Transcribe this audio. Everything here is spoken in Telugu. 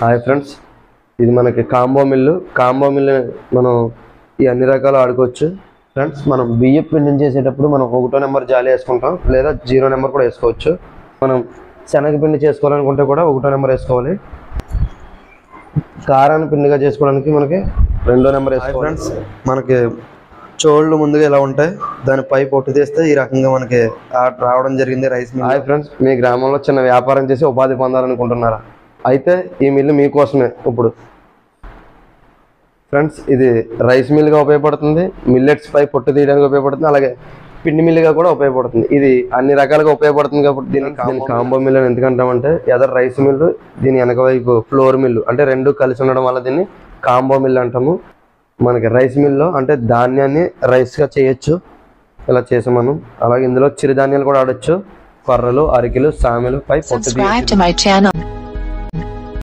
హాయ్ ఫ్రెండ్స్ ఇది మనకి కాంబో మిల్లు కాంబో మిల్లు మనం ఈ అన్ని రకాలు ఆడుకోవచ్చు ఫ్రెండ్స్ మనం బియ్యం పిండిని చేసేటప్పుడు మనం ఒకటో నెంబర్ జాలి వేసుకుంటాం లేదా జీరో నెంబర్ కూడా వేసుకోవచ్చు మనం శనగపిండి చేసుకోవాలనుకుంటే కూడా ఒకటో నెంబర్ వేసుకోవాలి కారాన్ని పిండిగా చేసుకోవడానికి మనకి రెండో నెంబర్ వేసుకోవాలి ఫ్రెండ్స్ మనకి చోళ్ళు ముందుగా ఇలా ఉంటాయి దానిపై పొట్టు తీస్తే ఈ రకంగా మనకి ఆ- రావడం జరిగింది రైస్ మిల్ హాయ్ ఫ్రెండ్స్ మీ గ్రామంలో చిన్న వ్యాపారం చేసి ఉపాధి పొందాలనుకుంటున్నారా అయితే ఈ మిల్లు మీకోసమే ఇప్పుడు ఫ్రెండ్స్ ఇది రైస్ మిల్గా ఉపయోగపడుతుంది మిల్లెట్స్ పై పొట్టు తీయడానికి ఉపయోగపడుతుంది అలాగే పిండి మిల్లుగా కూడా ఉపయోగపడుతుంది ఇది అన్ని రకాలుగా ఉపయోగపడుతుంది కాబట్టి దీన్ని దీన్ని కాంబో మిల్ అని ఎందుకంటామంటే ఎదర్ రైస్ మిల్లు దీని వెనక వైపు ఫ్లోర్ మిల్లు అంటే రెండు కలిసి ఉండడం వల్ల దీన్ని కాంబో మిల్ అంటాము మనకి రైస్ మిల్లో అంటే ధాన్యాన్ని రైస్గా చేయొచ్చు ఇలా చేసాం మనం అలాగే ఇందులో చిరుధాన్యాలు కూడా ఆడొచ్చు కొర్రలు అరికెలు సామెలు పై పొట్టు Subscribe తీయచ్చు to my channel.